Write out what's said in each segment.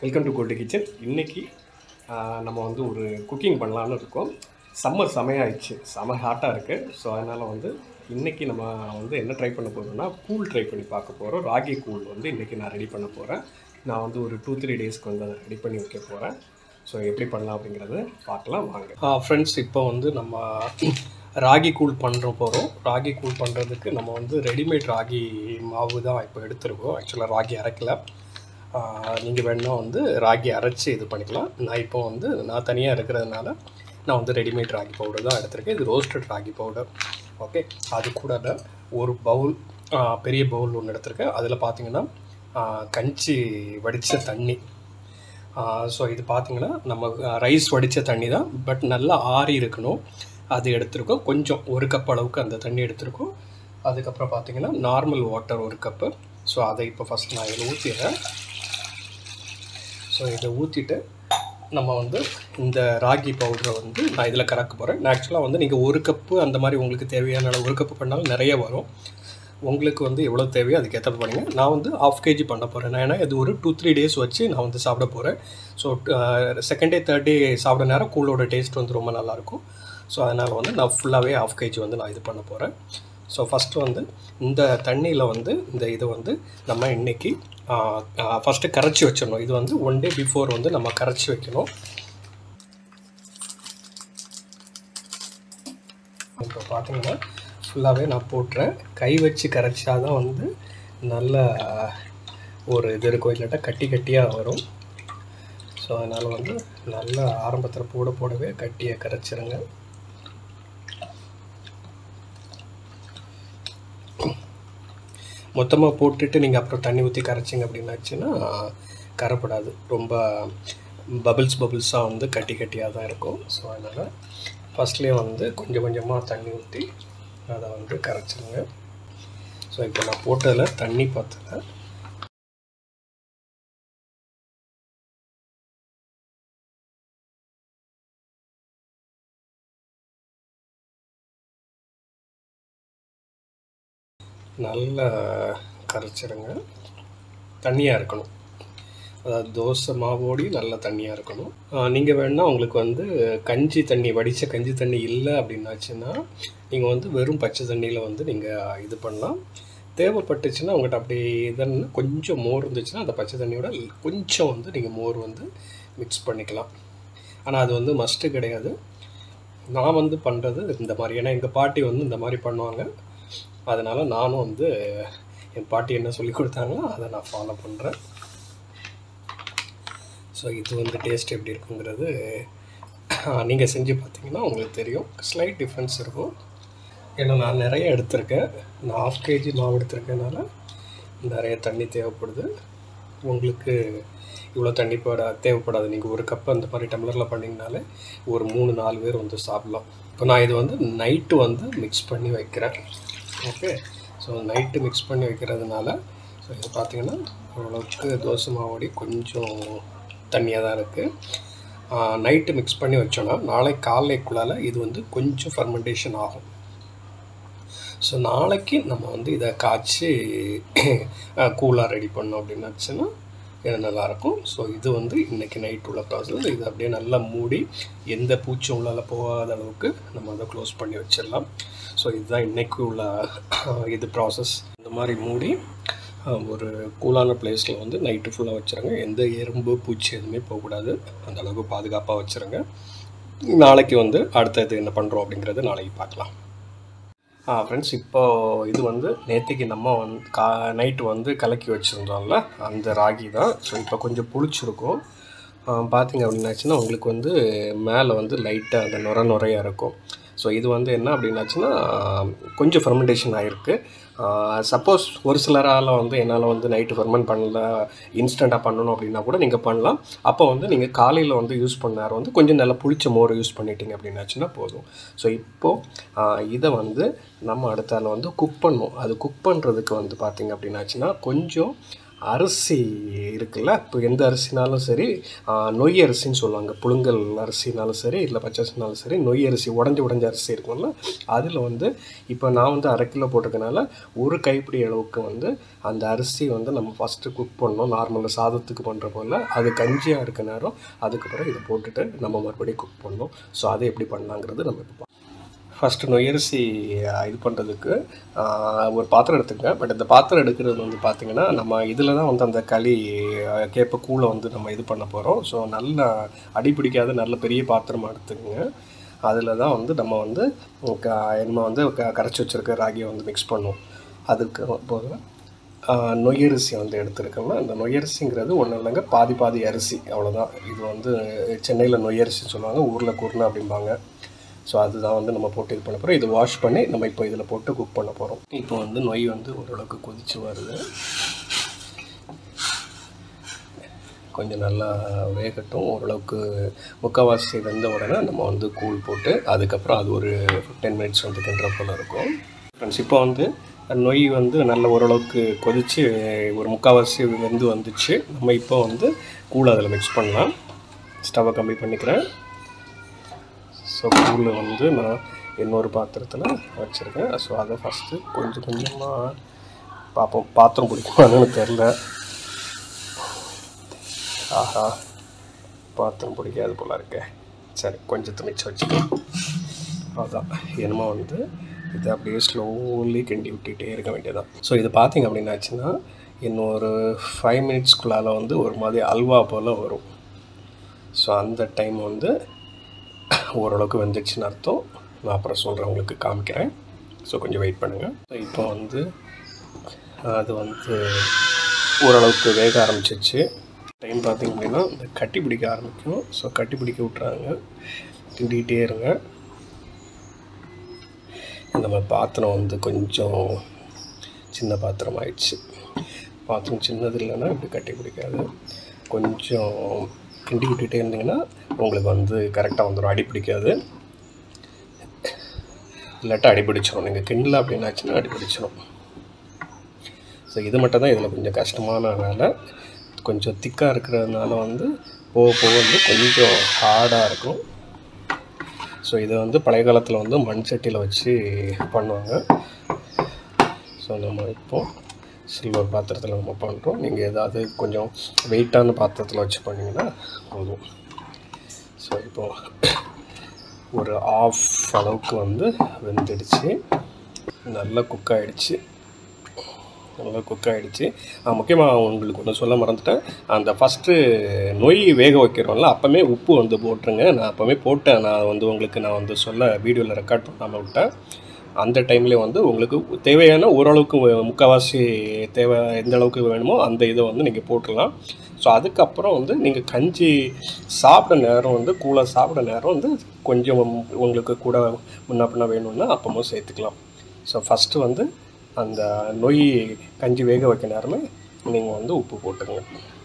welcome to கோட்டி kitchen இன்றைக்கி நம்ம வந்து ஒரு குக்கிங் பண்ணலான்னு இருக்கோம் சம்மர் செமையாயிடுச்சு செம ஹாட்டாக இருக்குது ஸோ அதனால் வந்து இன்றைக்கி நம்ம வந்து என்ன ட்ரை பண்ண போகிறோம்னா கூழ் ட்ரை பண்ணி பார்க்க போகிறோம் ராகி கூழ் வந்து இன்றைக்கி நான் ரெடி பண்ண போகிறேன் நான் வந்து ஒரு டூ த்ரீ டேஸ்க்கு வந்து அதை ரெடி பண்ணி வைக்க போகிறேன் ஸோ எப்படி பண்ணலாம் அப்படிங்கிறத பார்க்கலாம் வாங்க ஃப்ரெண்ட்ஸ் இப்போ வந்து நம்ம ராகி கூழ் பண்ணுற போகிறோம் ராகி கூழ் பண்ணுறதுக்கு நம்ம வந்து ரெடிமேட் ராகி மாவு தான் இப்போ எடுத்துருக்கோம் ஆக்சுவலாக ராகி அரைக்கல நீங்கள் வேணால் வந்து ராகி அரைச்சி இது பண்ணிக்கலாம் நான் இப்போ வந்து நான் தனியாக இருக்கிறதுனால நான் வந்து ரெடிமேட் ராகி பவுடர் தான் எடுத்திருக்கேன் இது ரோஸ்டட் ராகி பவுடர் ஓகே அது கூட ஒரு பவுல் பெரிய பவுல் ஒன்று எடுத்திருக்கேன் அதில் பார்த்தீங்கன்னா கஞ்சி வடித்த தண்ணி ஸோ இது பார்த்தீங்கன்னா நம்ம ரைஸ் வடித்த தண்ணி தான் பட் நல்லா ஆறி இருக்கணும் அது எடுத்திருக்கோம் கொஞ்சம் ஒரு கப் அளவுக்கு அந்த தண்ணி எடுத்திருக்கோம் அதுக்கப்புறம் பார்த்தீங்கன்னா நார்மல் வாட்டர் ஒரு கப்பு ஸோ அதை இப்போ ஃபஸ்ட் நான் இதில் ஊற்றிடுறேன் ஸோ இதை ஊற்றிட்டு நம்ம வந்து இந்த ராகி பவுடரை வந்து நான் இதில் கறக்க போகிறேன் நான் ஆக்சுவலாக வந்து நீங்கள் ஒரு கப்பு அந்த மாதிரி உங்களுக்கு தேவையான அளவு ஒரு கப்பு பண்ணாலும் நிறைய வரும் உங்களுக்கு வந்து எவ்வளோ தேவையோ அதுக்கு ஏற்ற பண்ணுங்க நான் வந்து ஆஃப் கேஜி பண்ண போகிறேன் நான் ஏன்னா இது ஒரு டூ த்ரீ டேஸ் வச்சு நான் வந்து சாப்பிட போகிறேன் so second day third day சாப்பிட நேரம் கூழோட டேஸ்ட் வந்து ரொம்ப நல்லாயிருக்கும் ஸோ அதனால் வந்து நான் ஃபுல்லாகவே ஆஃப் கேஜி வந்து நான் இது பண்ண போகிறேன் ஸோ ஃபஸ்ட்டு வந்து இந்த தண்ணியில் வந்து இந்த இதை வந்து நம்ம இன்றைக்கி ஃபஸ்ட்டு கரைச்சி வச்சிடணும் இது வந்து ஒன் டே பிஃபோர் வந்து நம்ம கரைச்சி வைக்கணும் இப்போ பார்த்தீங்கன்னா ஃபுல்லாகவே நான் போட்டுறேன் கை வச்சு கரைச்சா தான் வந்து நல்ல ஒரு இது இருக்கும் இல்லாட்டா கட்டி கட்டியாக வரும் ஸோ அதனால் வந்து நல்லா ஆரம்பத்தில் போட போடவே கட்டியை கரைச்சிருங்க மொத்தமாக போட்டுட்டு நீங்கள் அப்புறம் தண்ணி ஊற்றி கரைச்சிங்க அப்படின்னாச்சுன்னா கரைப்படாது ரொம்ப பபிள்ஸ் பபிள்ஸாக வந்து கட்டி கட்டியாக தான் இருக்கும் ஸோ அதனால் ஃபஸ்ட்லேயே வந்து கொஞ்சம் கொஞ்சமாக தண்ணி ஊற்றி அதை வந்து கரைச்சிருங்க ஸோ இப்போ நான் போட்டதில் தண்ணி பற்றல நல்லா கரைச்சிருங்க தண்ணியாக இருக்கணும் அதாவது தோசை மாவோடி நல்ல தண்ணியாக இருக்கணும் நீங்கள் வேணால் உங்களுக்கு வந்து கஞ்சி தண்ணி வடித்த கஞ்சி தண்ணி இல்லை அப்படின்னாச்சுன்னா நீங்கள் வந்து வெறும் பச்சை தண்ணியில் வந்து நீங்கள் இது பண்ணலாம் தேவைப்பட்டுச்சுன்னா உங்கள்கிட்ட அப்படி இதுன்னு கொஞ்சம் மோர் இருந்துச்சுன்னா அந்த பச்சை தண்ணியோட கொஞ்சம் வந்து நீங்கள் மோர் வந்து மிக்ஸ் பண்ணிக்கலாம் ஆனால் அது வந்து மஸ்ட்டு கிடையாது நான் வந்து பண்ணுறது இந்த மாதிரி ஏன்னா எங்கள் பாட்டி வந்து இந்த மாதிரி பண்ணுவாங்க அதனால் நானும் வந்து என் பாட்டி என்ன சொல்லி கொடுத்தாங்களோ அதை நான் ஃபாலோ பண்ணுறேன் ஸோ இது வந்து டேஸ்ட் எப்படி இருக்குங்கிறது நீங்கள் செஞ்சு பார்த்தீங்கன்னா உங்களுக்கு தெரியும் ஸ்லைட் டிஃப்ரென்ஸ் இருக்கும் ஏன்னா நான் நிறைய எடுத்திருக்கேன் நான் ஆஃப் கேஜி மாவு எடுத்திருக்கனால நிறைய தண்ணி தேவைப்படுது உங்களுக்கு இவ்வளோ தண்ணி போட தேவைப்படாது நீங்கள் ஒரு கப் அந்த மாதிரி டம்ளரில் பண்ணிங்கனாலே ஒரு மூணு நாலு பேர் வந்து சாப்பிட்லாம் இப்போ நான் இது வந்து நைட்டு வந்து மிக்ஸ் பண்ணி வைக்கிறேன் ஓகே ஸோ நைட்டு மிக்ஸ் பண்ணி வைக்கிறதுனால ஸோ இது பார்த்திங்கன்னா ஓரளவுக்கு தோசை மாவோடி கொஞ்சம் தண்ணியாக தான் இருக்குது நைட்டு மிக்ஸ் பண்ணி வச்சோன்னா நாளை காலைக்குள்ளால் இது வந்து கொஞ்சம் ஃபர்மெண்டேஷன் ஆகும் ஸோ நாளைக்கு நம்ம வந்து இதை காய்ச்சி கூலாக ரெடி பண்ணோம் அப்படின்னாச்சுன்னா இது நல்லாயிருக்கும் ஸோ இது வந்து இன்றைக்கி நைட் உள்ள ப்ராசஸ் இது அப்படியே நல்லா மூடி எந்த பூச்சும் உள்ளால் போகாத அளவுக்கு நம்ம அதை க்ளோஸ் பண்ணி வச்சிடலாம் ஸோ இதுதான் இன்றைக்கி உள்ள இது ப்ராசஸ் இந்த மாதிரி மூடி ஒரு கூலான பிளேஸில் வந்து நைட்டு ஃபுல்லாக வச்சுருங்க எந்த எறும்பு பூச்சி எதுவுமே போகக்கூடாது அந்த அளவுக்கு பாதுகாப்பாக வச்சுருங்க நாளைக்கு வந்து அடுத்தது என்ன பண்ணுறோம் அப்படிங்கிறது நாளைக்கு பார்க்கலாம் ஆ ஃப்ரெண்ட்ஸ் இப்போ இது வந்து நேற்றுக்கு நம்ம வந்து கா நைட்டு வந்து கலக்கி வச்சுருந்தோம்ல அந்த ராகி தான் ஸோ இப்போ கொஞ்சம் புளிச்சிருக்கும் பார்த்தீங்க அப்படின்னாச்சுன்னா உங்களுக்கு வந்து மேலே வந்து லைட்டாக அந்த நுர நுறையாக இருக்கும் ஸோ இது வந்து என்ன அப்படின்னாச்சுன்னா கொஞ்சம் ஃபெர்மெண்டேஷன் ஆகிருக்கு சப்போஸ் ஒரு சிலரால் வந்து என்னால் வந்து நைட்டு ஃபெர்மெண்ட் பண்ணல இன்ஸ்டண்ட்டாக பண்ணணும் அப்படின்னா கூட நீங்கள் பண்ணலாம் அப்போ வந்து நீங்கள் காலையில் வந்து யூஸ் பண்ண நேரம் வந்து கொஞ்சம் நல்லா புளிச்ச மோர் யூஸ் பண்ணிட்டீங்க அப்படின்னாச்சுன்னா போதும் ஸோ இப்போது இதை வந்து நம்ம அடுத்தால வந்து குக் பண்ணுவோம் அது குக் பண்ணுறதுக்கு வந்து பார்த்திங்க அப்படின்னாச்சுன்னா கொஞ்சம் அரிசி இருக்குல்ல இப்போ எந்த அரிசினாலும் சரி ஆ, நொய் அரிசின்னு சொல்லுவாங்க புழுங்கல் அரிசினாலும் சரி இல்லை பச்சை அரிசினாலும் சரி நொய் அரிசி உடஞ்சி உடஞ்ச அரிசி இருக்கும்ல அதில் வந்து இப்போ நான் வந்து அரை கிலோ போட்டிருக்கனால ஒரு கைப்பிடி அளவுக்கு வந்து அந்த அரிசி வந்து நம்ம ஃபஸ்ட்டு குக் பண்ணணும் நார்மலாக சாதத்துக்கு பண்ணுற போல் அது கஞ்சியாக இருக்க நேரம் அதுக்கப்புறம் இதை போட்டுட்டு நம்ம மறுபடியும் குக் பண்ணணும் ஸோ அதை எப்படி பண்ணலாங்கிறது நம்ம இப்போ ஃபஸ்ட்டு நொய்யரிசி அஹ், இது பண்ணுறதுக்கு ஒரு பாத்திரம் எடுத்துக்கங்க பட் இந்த பாத்திரம் எடுக்கிறது வந்து பார்த்திங்கன்னா நம்ம இதில் தான் வந்து அந்த களி அஹ், கேப்ப கூழை வந்து நம்ம இது பண்ண போகிறோம் ஸோ நல்ல அடிப்பிடிக்காத நல்ல பெரிய பாத்திரமாக எடுத்துக்கங்க அதில் தான் வந்து நம்ம வந்து க நம்ம வந்து க கரைச்சி வச்சுருக்க ராகியை வந்து மிக்ஸ் பண்ணுவோம் அதுக்கு போக ஆஹ் நொய்யரிசி வந்து எடுத்துருக்கோம்னா அந்த நொய்யரிசிங்கிறது ஒன்றும் இல்லைங்க பாதி பாதி அரிசி அவ்வளோதான் இது வந்து சென்னையில் நொய்யரிசின்னு சொல்லுவாங்க ஊரில் குருணை அப்படிம்பாங்க ஸோ அதுதான் வந்து நம்ம போட்டு இது பண்ண போகிறோம் இது வாஷ் பண்ணி நம்ம இப்போ இதில் போட்டு குக் பண்ண போகிறோம் இப்போ வந்து நொய் வந்து ஓரளவுக்கு கொதிச்சு வருது கொஞ்சம் நல்லா வேகட்டும் ஓரளவுக்கு முக்கால்வாசி வெந்த உடனே நம்ம வந்து கூழ் போட்டு அதுக்கப்புறம் அது ஒரு டென் மினிட்ஸ் வந்து கிண்டுற போல் இருக்கும் ஃப்ரெண்ட்ஸ் இப்போ வந்து நொய் வந்து நல்ல ஓரளவுக்கு கொதித்து ஒரு முக்கால்வாசி வெந்து வந்துச்சு நம்ம இப்போ வந்து கூழ் அதில் மிக்ஸ் பண்ணலாம் ஸ்டவ்வை கம்மி பண்ணிக்கிறேன் ஸோ கூழ் வந்து நான் இன்னொரு பாத்திரத்தில் வச்சுருக்கேன் ஸோ அதை ஃபஸ்ட்டு கொஞ்சம் கொஞ்சமாக பார்ப்போம் பாத்திரம் பிடிக்குமான்னு தெரில ஆஹா பாத்திரம் பிடிக்காது போல இருக்கே சரி கொஞ்சத்தை மிச்சம் வச்சுக்கலாம் அதான் என்னமோ வந்து இதை அப்படியே ஸ்லோலி கிண்டி விட்டுட்டே இருக்க வேண்டியதான் ஸோ இது பார்த்தீங்க அப்படின்னாச்சுன்னா இன்னொரு ஃபைவ் மினிட்ஸ்க்குள்ளால் வந்து ஒரு மாதிரி அல்வா போல் வரும் ஸோ அந்த டைம் வந்து ஓரளவுக்கு வெந்துச்சுன்னு அர்த்தம் நான் அப்புறம் சொல்கிறேன் உங்களுக்கு காமிக்கிறேன் ஸோ கொஞ்சம் வெயிட் பண்ணுங்கள் ஸோ இப்போ வந்து அது வந்து ஓரளவுக்கு வேக ஆரம்பிச்சிச்சு டைம் பார்த்திங்க அப்படின்னா இந்த கட்டி பிடிக்க ஆரம்பிக்கும் ஸோ கட்டி பிடிக்க விட்றாங்க கிண்டிகிட்டே இருங்க நம்ம பாத்திரம் வந்து கொஞ்சம் சின்ன பாத்திரம் ஆயிடுச்சு பாத்திரம் சின்னது இல்லைன்னா இப்படி கட்டி பிடிக்காது கொஞ்சம் கிண்டி விட்டுட்டே இருந்தீங்கன்னா உங்களுக்கு வந்து கரெக்டாக வந்துடும் அடி பிடிக்காது இல்லாட்டா அடி பிடிச்சிரும் நீங்கள் கிண்டல அப்படின்னாச்சுன்னா அடி பிடிச்சிரும் ஸோ இது மட்டும் தான் இதில் கொஞ்சம் கஷ்டமான வேலை கொஞ்சம் திக்காக இருக்கிறதுனால வந்து போக போக வந்து கொஞ்சம் ஹார்டாக இருக்கும் ஸோ இதை வந்து பழைய காலத்தில் வந்து மண் சட்டியில் வச்சு பண்ணுவாங்க ஸோ நம்ம இப்போ சில்வர் பாத்திரத்தில் நம்ம பண்ணுறோம் நீங்கள் ஏதாவது கொஞ்சம் வெயிட்டான பாத்திரத்தில் வச்சு பண்ணிங்கன்னா போதும் ஸோ இப்போ ஒரு ஆஃப் அளவுக்கு வந்து வெந்துடுச்சு நல்லா குக் ஆகிடுச்சு நல்லா குக் ஆகிடுச்சு முக்கியமாக உங்களுக்கு ஒன்று சொல்ல மறந்துட்டேன் அந்த ஃபஸ்ட்டு நொய் வேக வைக்கிறோம்ல அப்போவே உப்பு வந்து போட்டுருங்க நான் அப்போவே போட்டேன் நான் வந்து உங்களுக்கு நான் வந்து சொல்ல வீடியோவில் ரெக்கார்ட் பண்ணாமல் விட்டேன் அந்த டைம்லேயே வந்து உங்களுக்கு தேவையான ஓரளவுக்கு முக்கால்வாசி தேவை எந்த அளவுக்கு வேணுமோ அந்த இதை வந்து நீங்கள் போட்டுடலாம் ஸோ அதுக்கப்புறம் வந்து நீங்கள் கஞ்சி சாப்பிட நேரம் வந்து கூழ சாப்பிட நேரம் வந்து கொஞ்சம் உங்களுக்கு கூட முன்ன பின்ன வேணும்னா அப்பமும் சேர்த்துக்கலாம் ஸோ ஃபஸ்ட்டு வந்து அந்த நொய் கஞ்சி வேக வைக்க நேரமே நீங்கள் வந்து உப்பு போட்டுருங்க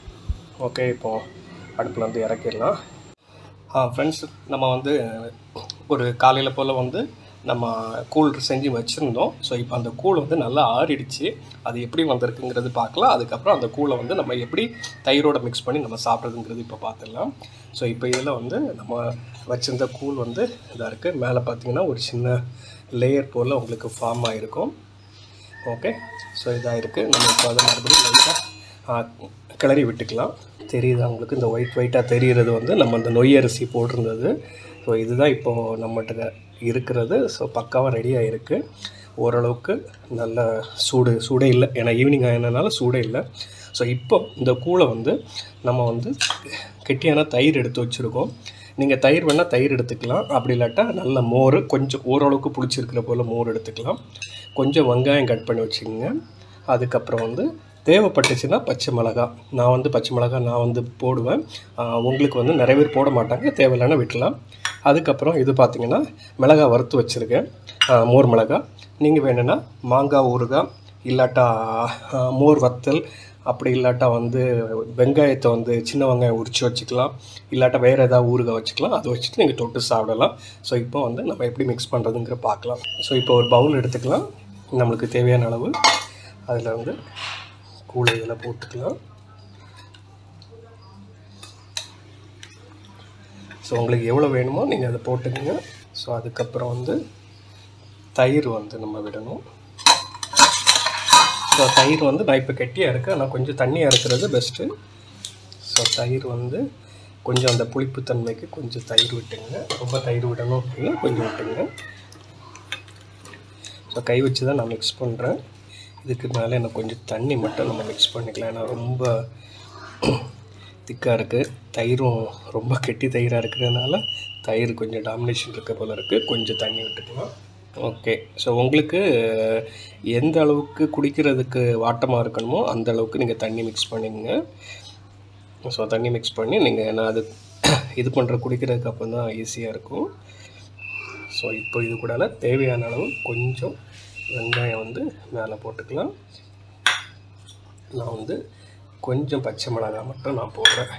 ஓகே இப்போது அடுப்பில் வந்து இறக்கிடலாம் ஃப்ரெண்ட்ஸ் நம்ம வந்து ஒரு காலையில் போல் வந்து நம்ம கூழ் செஞ்சு வச்சுருந்தோம் ஸோ இப்போ அந்த கூழ் வந்து நல்லா ஆறிடுச்சு அது எப்படி வந்திருக்குங்கிறது பார்க்கலாம் அதுக்கப்புறம் அந்த கூழை வந்து நம்ம எப்படி தயிரோட மிக்ஸ் பண்ணி நம்ம சாப்பிட்றதுங்கிறது இப்போ பார்த்துடலாம் ஸோ இப்போ இதில் வந்து நம்ம வச்சுருந்த கூழ் வந்து இதாக இருக்குது மேலே பார்த்தீங்கன்னா ஒரு சின்ன லேயர் போல் உங்களுக்கு ஃபார்ம் ஆகிருக்கும் ஓகே ஸோ இதாக இருக்குது நம்ம இப்போ அதை மறுபடியும் லைட்டாக கிளறி விட்டுக்கலாம் தெரியுது உங்களுக்கு இந்த ஒயிட் ஒயிட்டாக தெரிகிறது வந்து நம்ம அந்த நொய் அரிசி போட்டிருந்தது ஸோ இதுதான் இப்போது நம்மகிட்ட இருக்கிறது ஸோ பக்காவாக ரெடியாக இருக்குது ஓரளவுக்கு நல்ல சூடு சூடே இல்லை ஏன்னா ஈவினிங் ஆனதுனால சூடே இல்லை ஸோ இப்போ இந்த கூழை வந்து நம்ம வந்து கெட்டியான தயிர் எடுத்து வச்சுருக்கோம் நீங்கள் தயிர் வேணால் தயிர் எடுத்துக்கலாம் அப்படி இல்லாட்டா நல்ல மோர் கொஞ்சம் ஓரளவுக்கு புளிச்சிருக்கிற போல் மோர் எடுத்துக்கலாம் கொஞ்சம் வெங்காயம் கட் பண்ணி வச்சுக்கோங்க அதுக்கப்புறம் வந்து தேவைப்பட்டுச்சுன்னா பச்சை மிளகா நான் வந்து பச்சை மிளகா நான் வந்து போடுவேன் உங்களுக்கு வந்து நிறைய பேர் போட மாட்டாங்க தேவையில்லைன்னா விட்டுலாம் அதுக்கப்புறம் இது பார்த்திங்கன்னா மிளகா வறுத்து வச்சுருக்கேன் மோர் மிளகா நீங்கள் வேணும்னா மாங்காய் ஊறுகாய் இல்லாட்டா மோர் வத்தல் அப்படி இல்லாட்டா வந்து வெங்காயத்தை வந்து சின்ன வெங்காயம் உரித்து வச்சுக்கலாம் இல்லாட்டா வேறு ஏதாவது ஊறுகாய் வச்சுக்கலாம் அதை வச்சுட்டு நீங்கள் தொட்டு சாப்பிடலாம் ஸோ இப்போ வந்து நம்ம எப்படி மிக்ஸ் பண்ணுறதுங்கிற பார்க்கலாம் ஸோ இப்போ ஒரு பவுல் எடுத்துக்கலாம் நம்மளுக்கு தேவையான அளவு அதில் வந்து கூழை இதில் போட்டுக்கலாம் ஸோ உங்களுக்கு எவ்வளோ வேணுமோ நீங்கள் அதை போட்டுக்கோங்க ஸோ அதுக்கப்புறம் வந்து தயிர் வந்து நம்ம விடணும் ஸோ தயிர் வந்து நான் இப்போ கெட்டியாக இருக்குது ஆனால் கொஞ்சம் தண்ணியாக இருக்கிறது பெஸ்ட்டு ஸோ தயிர் வந்து கொஞ்சம் அந்த புளிப்புத்தன்மைக்கு கொஞ்சம் தயிர் விட்டுங்க ரொம்ப தயிர் விடணும் அப்படின்னா கொஞ்சம் விட்டுங்க ஸோ கை வச்சு தான் நான் மிக்ஸ் பண்ணுறேன் இதுக்கு மேலே எனக்கு கொஞ்சம் தண்ணி மட்டும் நம்ம மிக்ஸ் பண்ணிக்கலாம் ஏன்னா ரொம்ப திக்காக இருக்குது தயிரும் ரொம்ப கெட்டி தயிராக இருக்கிறதுனால தயிர் கொஞ்சம் டாமினேஷன் இருக்க போல் இருக்குது கொஞ்சம் தண்ணி விட்டுக்கலாம் ஓகே ஸோ உங்களுக்கு எந்த அளவுக்கு குடிக்கிறதுக்கு வாட்டமாக இருக்கணுமோ அந்த அளவுக்கு நீங்கள் தண்ணி மிக்ஸ் பண்ணிங்க ஸோ தண்ணி மிக்ஸ் பண்ணி நீங்கள் நான் அது இது பண்ணுற குடிக்கிறதுக்கு அப்போ தான் ஈஸியாக இருக்கும் ஸோ இப்போ இது கூட தேவையான அளவு கொஞ்சம் வெங்காயம் வந்து மேலே போட்டுக்கலாம் நான் வந்து கொஞ்சம் பச்சை மிளகாய் மட்டும் நான் போடுறேன்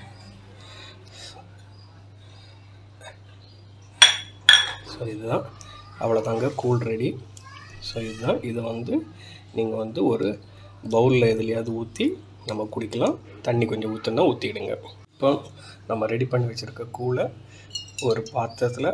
ஸோ இதுதான் அவ்வளோதாங்க கூல் ரெடி ஸோ இதுதான் இதை வந்து நீங்கள் வந்து ஒரு பவுலில் எதுலையாவது ஊற்றி நம்ம குடிக்கலாம் தண்ணி கொஞ்சம் ஊற்றுனா ஊற்றிடுங்க இப்போ நம்ம ரெடி பண்ணி வச்சுருக்க கூலை ஒரு பாத்திரத்தில்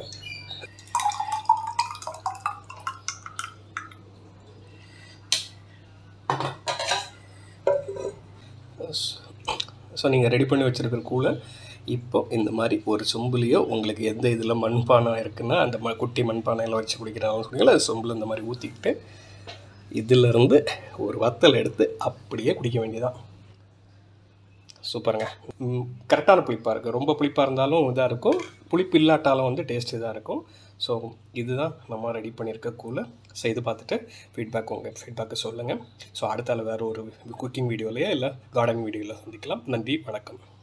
ஸோ நீங்கள் ரெடி பண்ணி வச்சுருக்கிற கூலை இப்போ இந்த மாதிரி ஒரு சொம்புலேயோ உங்களுக்கு எந்த இதில் மண்பானை இருக்குன்னா அந்த ம குட்டி மண்பானையில் வச்சு குடிக்கிறாங்க சொன்னீங்களா அது சொம்பில் இந்த மாதிரி ஊற்றிக்கிட்டு இதிலிருந்து ஒரு வத்தல் எடுத்து அப்படியே குடிக்க வேண்டியதான் சூப்பருங்க கரெக்டான புளிப்பாக இருக்குது ரொம்ப புளிப்பாக இருந்தாலும் இதாக இருக்கும் புளிப்பு இல்லாட்டாலும் வந்து டேஸ்ட் இதாக இருக்கும் ஸோ இதுதான் நம்ம ரெடி பண்ணியிருக்க கூலை செய்து பார்த்துட்டு ஃபீட்பேக் உங்கள் ஃபீட்பேக்கை சொல்லுங்கள் ஸோ அடுத்தால வேறு ஒரு குக்கிங் வீடியோலையோ இல்லை கார்டனிங் வீடியோவில் சந்திக்கலாம் நன்றி வணக்கம்